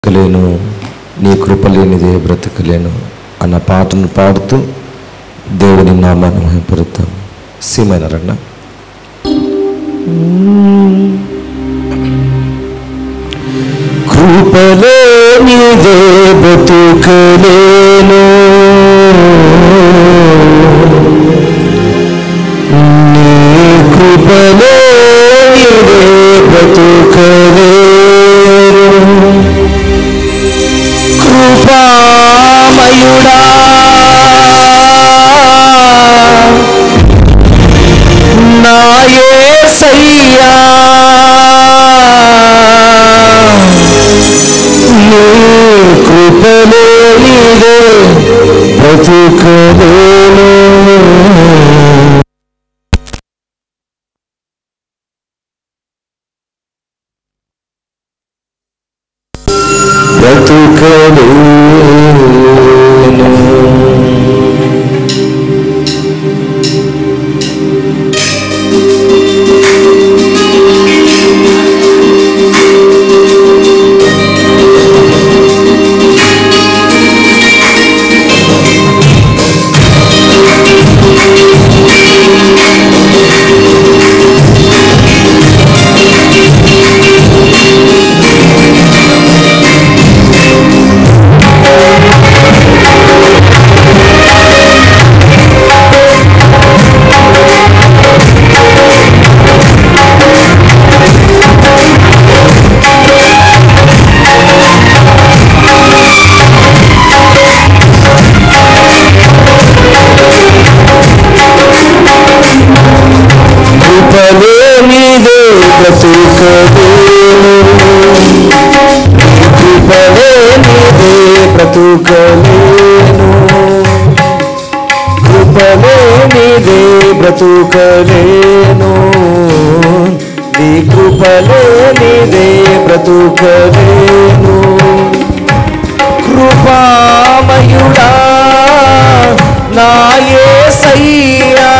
బ్రతకలేను నీ కృప లేనిదే బ్రతకలేను అన్న పాటను పాడుతూ దేవుని నామాన్ని మహింపరుద్దాం సీమైన రన్న కృపలో నీదే బ్రతుకలేను నీ కృపలో నీదే బ్రతుకలేను కృపామయుడా నా యేసయ్యా నీ కృపలో నీదే బ్రతుకలేను బ్రతుకలేను కృపలే నీదే బ్రతుకలేను కృపలే నీదే బ్రతుకలేను కృపలే నీదే బ్రతుకలేను నీ కృపలే నీదే బ్రతుకలేను కృపామయుడా నా యేసయ్యా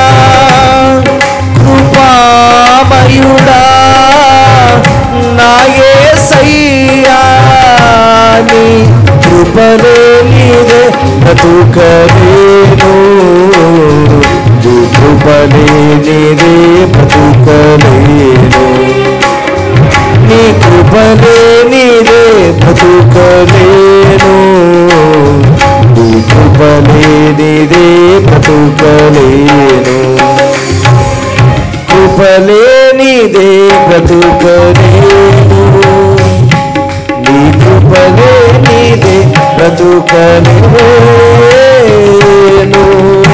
కృపామయుడా నా యేసయ్యా నీ కృపలే నీదే బ్రతుకలేను నీ కృపలే నీదే బ్రతుకలేను నీ కృపలే నీదే బ్రతుకలేను నీ కృపలే నీదే బ్రతుకలేను కృపలే నీదే బ్రతుకలేను నీ కృపలే నీదే బ్రతుకలేను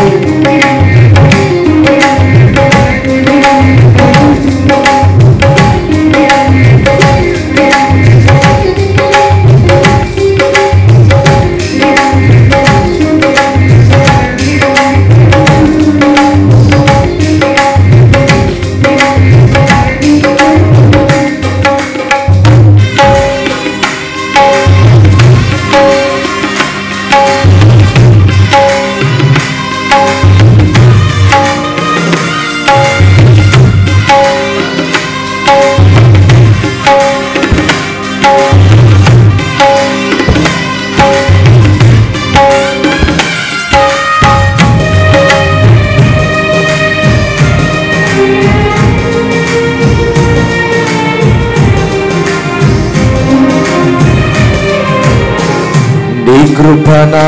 నీ కృపణ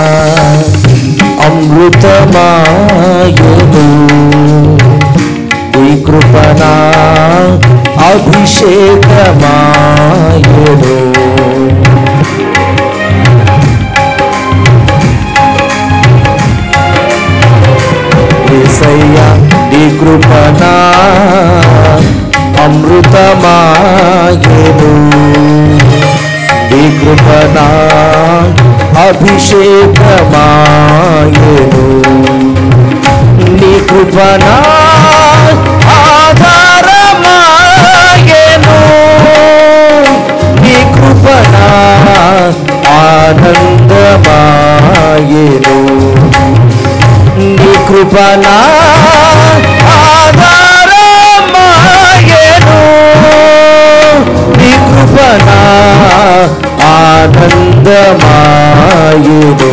అమృతమాయుడు నీ కృపణ అభిషేకమాయుడు ఏసయ్యా నీ కృపణ అమృతమాయుడు నీ కృపణ అభిషేకమాయను నీ కృపణ ఆధారమాయను నీ కృపణ ఆనందమాయను నీ కృపణ ఆధారమాయను నీ కృపణ ఆనందమాయును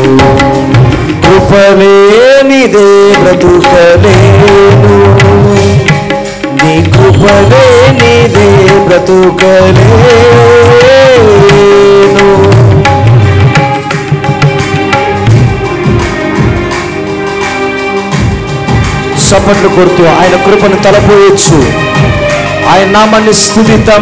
కృపలేనిదే బ్రతుకలేను నీ కృపలేనిదే బ్రతుకలేను చప్పట్లు కొడుతూ ఆయన కృపను తలపోయొచ్చు ఆయన నామాన్ని స్థుతితం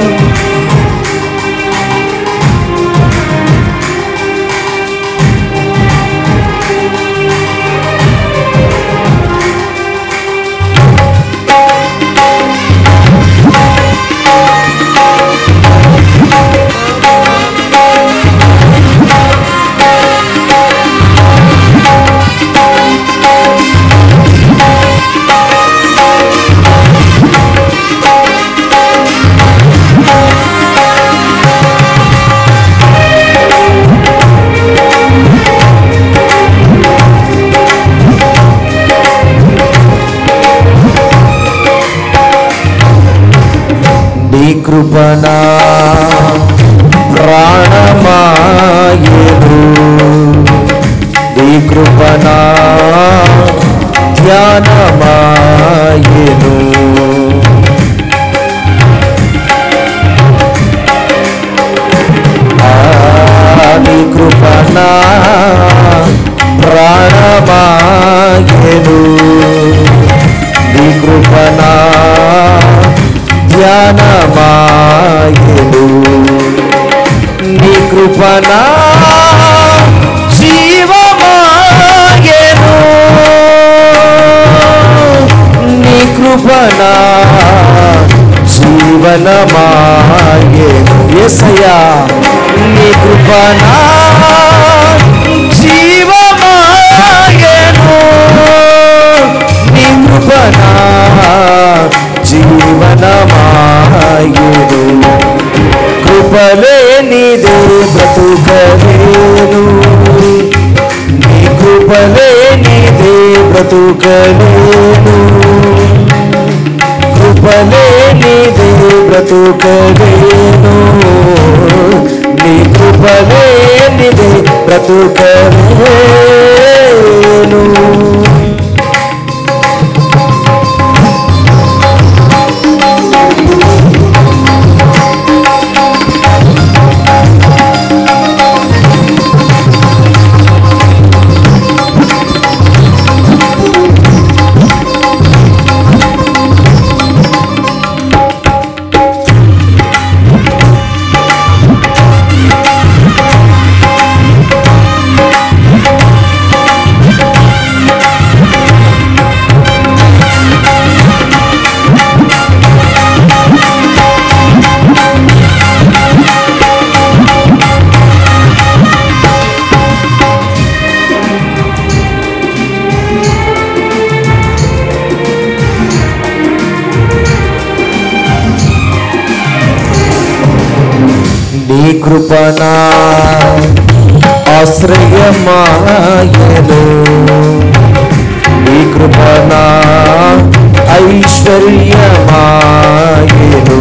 నీ కృపణా ప్రాణమాయను నీ కృపణా ధ్యానమాయను ఆ, నీ కృపణా ప్రాణమాయను నీ కృపణా ధ్యానమాయను నీ కృపణా జీవమాయను నీ కృపణా జీవనమాయను ఎసయ్యా నీ కృపణా జీవమాయను నీ కృపణా జీవనమాయుడు కృపలేనిదే బ్రతుకలేను నీ కృపలేనిదే బ్రతుకలేను కృపలేనిదే బ్రతుకలేను నీ కృపలేనిదే బ్రతుకలేను నీ కృపణా ఆశ్రయమాయను నీ కృపణా ఐశ్వర్యమాయను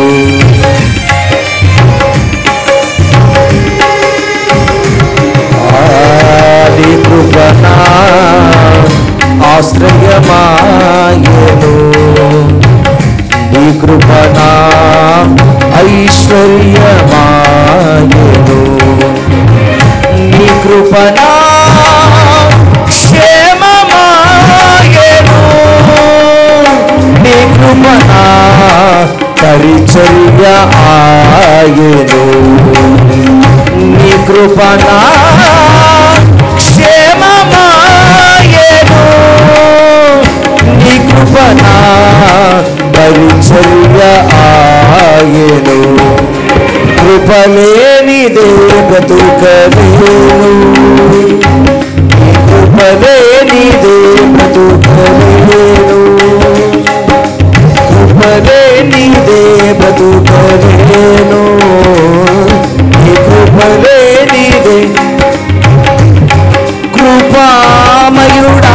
ఆ, నీ కృపణా ఆశ్రయమాయను నీ కృపణా ఐశ్వర్యమాయను నీ కృపణా క్షేమమాయను నీ కృపణా పరిచర్య ఆయను నీ కృపణా క్షేమమాయను నీ కృపణా పరిచర్య ఆయను కృపలేనిదే బ్రతుకలేను నీ కృపలేనిదే బ్రతుకలేను కృపలేనిదే బ్రతుకలేను నీ కృపలేనిదే కృపామయుడా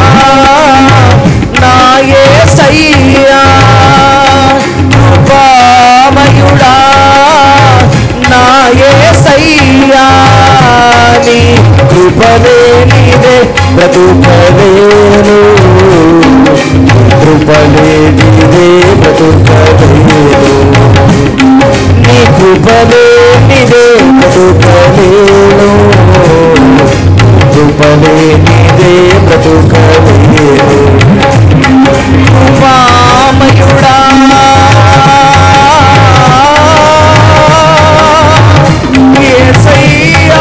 నాయే సయ్యా కృపామయుడా నాయే సయ్యా ఏసయ్యా నీ కృపలేనిదే బ్రతుకలేను కృపలేనిదే బ్రతుకలేను నీ కృపలేనిదే బ్రతుకలేను కృపలేనిదే బ్రతుకలేను కృపామయుడా యేసయ్యా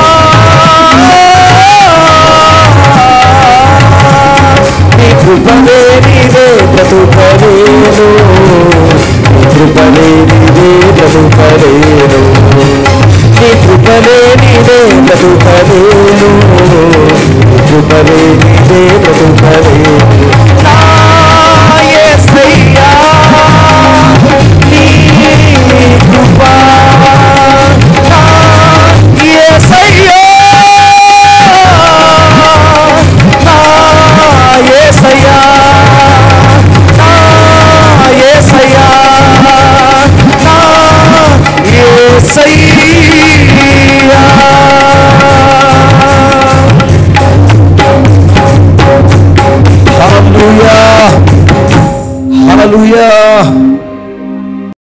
నీ కృపలేనిదే బ్రతుకలేను నీ కృపలేనిదే బ్రతుకలేను నీ కృపలేనిదే బ్రతుకలేను నీ కృపలేనిదే బ్రతుకలేను